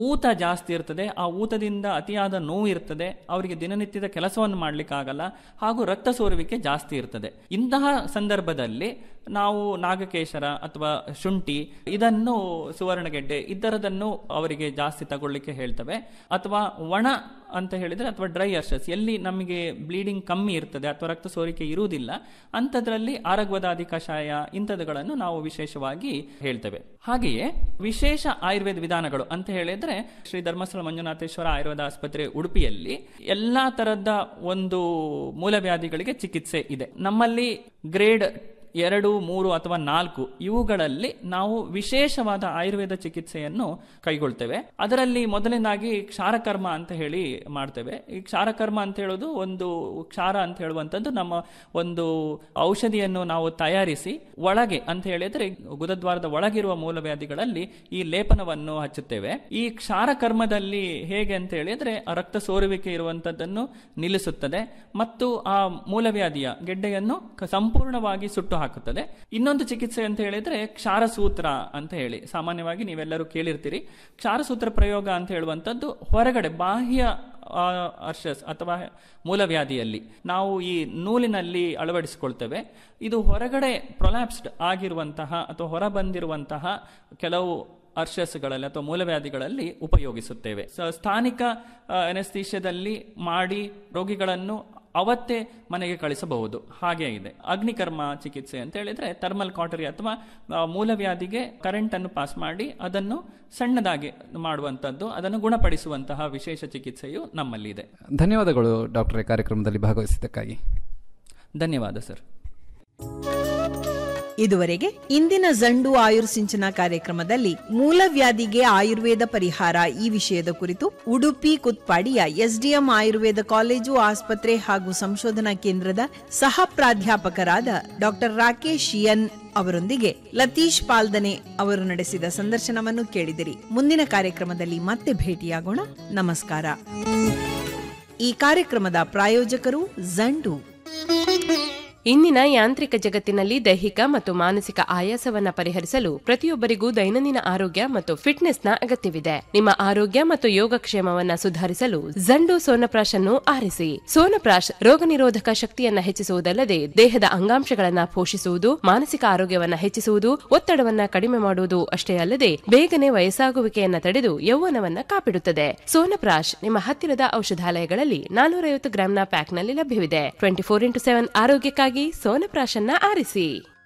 ಊತ ಜಾಸ್ತಿ ಇರ್ತದೆ ಆ ಊತದಿಂದ ಅತಿಯಾದ ನೋವು ಇರ್ತದೆ ಅವರಿಗೆ ದಿನನಿತ್ಯದ ಕೆಲಸವನ್ನು ಮಾಡಲಿಕ್ಕಾಗಲ್ಲ ಹಾಗೂ ರಕ್ತ ಸೋರುವಿಕೆ ಜಾಸ್ತಿ ಇರ್ತದೆ ಇಂತಹ ಸಂದರ್ಭದಲ್ಲಿ ನಾವು ನಾಗಕೇಶರ ಅಥವಾ ಶುಂಠಿ ಇದನ್ನು ಸುವರ್ಣಗೆಡ್ಡೆ ಇದರದನ್ನು ಅವರಿಗೆ ಜಾಸ್ತಿ ತಗೊಳ್ಳಿಕ್ಕೆ ಹೇಳ್ತವೆ ಅಥವಾ ಒಣ ಅಂತ ಹೇಳಿದ್ರೆ ಅಥವಾ ಡ್ರೈ ಅರ್ಷಸ್ ಎಲ್ಲಿ ನಮಗೆ ಬ್ಲೀಡಿಂಗ್ ಕಮ್ಮಿ ಇರ್ತದೆ ಅಥವಾ ರಕ್ತ ಸೋರಿಕೆ ಇರುವುದಿಲ್ಲ ಅಂಥದ್ರಲ್ಲಿ ಆರಗ್ವದಾದಿ ಕಷಾಯ ಇಂಥದ್ದುಗಳನ್ನು ನಾವು ವಿಶೇಷವಾಗಿ ಹೇಳ್ತೇವೆ ಹಾಗೆಯೇ ವಿಶೇಷ ಆಯುರ್ವೇದ ವಿಧಾನಗಳು ಅಂತ ಹೇಳಿದ್ರೆ ಶ್ರೀ ಧರ್ಮಸ್ಥಳ ಮಂಜುನಾಥೇಶ್ವರ ಆಯುರ್ವೇದ ಆಸ್ಪತ್ರೆ ಉಡುಪಿಯಲ್ಲಿ ಎಲ್ಲಾ ತರಹದ ಒಂದು ಮೂಲವ್ಯಾಧಿಗಳಿಗೆ ಚಿಕಿತ್ಸೆ ಇದೆ ನಮ್ಮಲ್ಲಿ ಗ್ರೇಡ್ ಎರಡು ಮೂರು ಅಥವಾ ನಾಲ್ಕು ಇವುಗಳಲ್ಲಿ ನಾವು ವಿಶೇಷವಾದ ಆಯುರ್ವೇದ ಚಿಕಿತ್ಸೆಯನ್ನು ಕೈಗೊಳ್ತೇವೆ ಅದರಲ್ಲಿ ಮೊದಲನೇದಾಗಿ ಕ್ಷಾರಕರ್ಮ ಅಂತ ಹೇಳಿ ಮಾಡ್ತೇವೆ ಈ ಕ್ಷಾರಕರ್ಮ ಅಂತ ಹೇಳೋದು ಒಂದು ಕ್ಷಾರ ಅಂತ ಹೇಳುವಂಥದ್ದು ನಮ್ಮ ಒಂದು ಔಷಧಿಯನ್ನು ನಾವು ತಯಾರಿಸಿ ಒಳಗೆ ಅಂತ ಹೇಳಿದ್ರೆ ಗುದದ್ವಾರದ ಒಳಗಿರುವ ಮೂಲವ್ಯಾಧಿಗಳಲ್ಲಿ ಈ ಲೇಪನವನ್ನು ಹಚ್ಚುತ್ತೇವೆ ಈ ಕ್ಷಾರಕರ್ಮದಲ್ಲಿ ಹೇಗೆ ಅಂತ ಹೇಳಿದ್ರೆ ಆ ರಕ್ತ ಸೋರುವಿಕೆ ಇರುವಂತದ್ದನ್ನು ನಿಲ್ಲಿಸುತ್ತದೆ ಮತ್ತು ಆ ಮೂಲವ್ಯಾಧಿಯ ಗೆಡ್ಡೆಯನ್ನು ಕ- ಸಂಪೂರ್ಣವಾಗಿ ಸುಟ್ಟು ಹಾಕುತ್ತದೆ ಇನ್ನೊಂದು ಚಿಕಿತ್ಸೆ ಅಂತ ಹೇಳಿದ್ರೆ ಕ್ಷಾರಸೂತ್ರ ಅಂತ ಹೇಳಿ ಸಾಮಾನ್ಯವಾಗಿ ನೀವೆಲ್ಲರೂ ಕೇಳಿರ್ತೀರಿ ಕ್ಷಾರಸೂತ್ರ ಪ್ರಯೋಗ ಅಂತ ಹೇಳುವಂಥದ್ದು ಹೊರಗಡೆ ಬಾಹ್ಯ ಆ, ಅರ್ಷಸ್ ಅಥವಾ ಮೂಲವ್ಯಾಧಿಯಲ್ಲಿ ನಾವು ಈ ನೂಲಿನಲ್ಲಿ ಅಳವಡಿಸಿಕೊಳ್ತೇವೆ ಇದು ಹೊರಗಡೆ ಪ್ರೊಲ್ಯಾಪ್ಸ್ಡ್ ಆಗಿರುವಂತಹ ಅಥವಾ ಹೊರ ಬಂದಿರುವಂತಹ ಕೆಲವು ಅರ್ಷಸ್ಗಳಲ್ಲಿ ಅಥವಾ ಮೂಲವ್ಯಾಧಿಗಳಲ್ಲಿ ಉಪಯೋಗಿಸುತ್ತೇವೆ ಸ- ಸ್ಥಾನಿಕ ಎನಸ್ತೀಶದಲ್ಲಿ ಮಾಡಿ ರೋಗಿಗಳನ್ನು ಅವತ್ತೇ ಮನೆಗೆ ಕಳಿಸಬಹುದು ಹಾಗೆ ಇದೆ ಅಗ್ನಿಕರ್ಮ ಚಿಕಿತ್ಸೆ ಅಂತ ಹೇಳಿದ್ರೆ ಥರ್ಮಲ್ ಕಾಟರಿ ಅಥವಾ ಆ, ಮೂಲವ್ಯಾಧಿಗೆ ಕರೆಂಟ್ ಅನ್ನು ಪಾಸ್ ಮಾಡಿ ಅದನ್ನು ಸಣ್ಣದಾಗಿ ಮಾಡುವಂಥದ್ದು ಅದನ್ನು ಗುಣಪಡಿಸುವಂತಹ ವಿಶೇಷ ಚಿಕಿತ್ಸೆಯು ನಮ್ಮಲ್ಲಿದೆ ಧನ್ಯವಾದಗಳು ಡಾಕ್ಟರ್ ಕಾರ್ಯಕ್ರಮದಲ್ಲಿ ಭಾಗವಹಿಸಿದ್ದಕ್ಕಾಗಿ ಧನ್ಯವಾದ ಸರ್ ಇದುವರೆಗೆ ಇಂದಿನ ಜಂಡು ಆಯುರ್ಸಿಂಚನ ಕಾರ್ಯಕ್ರಮದಲ್ಲಿ ಮೂಲವ್ಯಾಧಿಗೆ ಆಯುರ್ವೇದ ಪರಿಹಾರ ಈ ವಿಷಯದ ಕುರಿತು ಉಡುಪಿ ಕುತ್ಪಾಡಿಯ ಎಸ್ಡಿಎಂ ಆಯುರ್ವೇದ ಕಾಲೇಜು ಆಸ್ಪತ್ರೆ ಹಾಗೂ ಸಂಶೋಧನಾ ಕೇಂದ್ರದ ಸಹ ಪ್ರಾಧ್ಯಾಪಕರಾದ ಡಾಕ್ಟರ್ ರಾಕೇಶ್ ಎನ್ ಅವರೊಂದಿಗೆ ಲತೀಶ್ ಪಾಲ್ದನೆ ಅವರು ನಡೆಸಿದ ಸಂದರ್ಶನವನ್ನು ಕೇಳಿದಿರಿ ಮುಂದಿನ ಕಾರ್ಯಕ್ರಮದಲ್ಲಿ ಮತ್ತೆ ಭೇಟಿಯಾಗೋಣ ನಮಸ್ಕಾರ ಈ ಕಾರ್ಯಕ್ರಮದ ಪ್ರಾಯೋಜಕರು ಜಂಡು ಇಂದಿನ ಯಾಂತ್ರಿಕ ಜಗತ್ತಿನಲ್ಲಿ ದೈಹಿಕ ಮತ್ತು ಮಾನಸಿಕ ಆಯಾಸವನ್ನ ಪರಿಹರಿಸಲು ಪ್ರತಿಯೊಬ್ಬರಿಗೂ ದೈನಂದಿನ ಆರೋಗ್ಯ ಮತ್ತು ಫಿಟ್ನೆಸ್ನ ಅಗತ್ಯವಿದೆ ನಿಮ್ಮ ಆರೋಗ್ಯ ಮತ್ತು ಯೋಗಕ್ಷೇಮವನ್ನ ಸುಧಾರಿಸಲು ಜಂಡು ಸೋನಪ್ರಾಶ್ ಅನ್ನು ಆರಿಸಿ ಸೋನಪ್ರಾಶ್ ರೋಗ ನಿರೋಧಕ ಶಕ್ತಿಯನ್ನ ಹೆಚ್ಚಿಸುವುದಲ್ಲದೆ ದೇಹದ ಅಂಗಾಂಶಗಳನ್ನ ಪೋಷಿಸುವುದು ಮಾನಸಿಕ ಆರೋಗ್ಯವನ್ನ ಹೆಚ್ಚಿಸುವುದು ಒತ್ತಡವನ್ನ ಕಡಿಮೆ ಮಾಡುವುದು ಅಷ್ಟೇ ಅಲ್ಲದೆ ಬೇಗನೆ ವಯಸ್ಸಾಗುವಿಕೆಯನ್ನ ತಡೆದು ಯೌವನವನ್ನ ಕಾಪಿಡುತ್ತದೆ ಸೋನಪ್ರಾಶ್ ನಿಮ್ಮ ಹತ್ತಿರದ ಔಷಧಾಲಯಗಳಲ್ಲಿ ನಾನೂರೈವತ್ತು ಗ್ರಾಂನ ಪ್ಯಾಕ್ನಲ್ಲಿ ಲಭ್ಯವಿದೆ ಟ್ವೆಂಟಿ ಫೋರ್ ಇಂಟು ಸೆವೆನ್ ಆರೋಗ್ಯಕ್ಕಾಗಿ ಸೋನಪ್ರಾಶನ್ನ ಆರಿಸಿ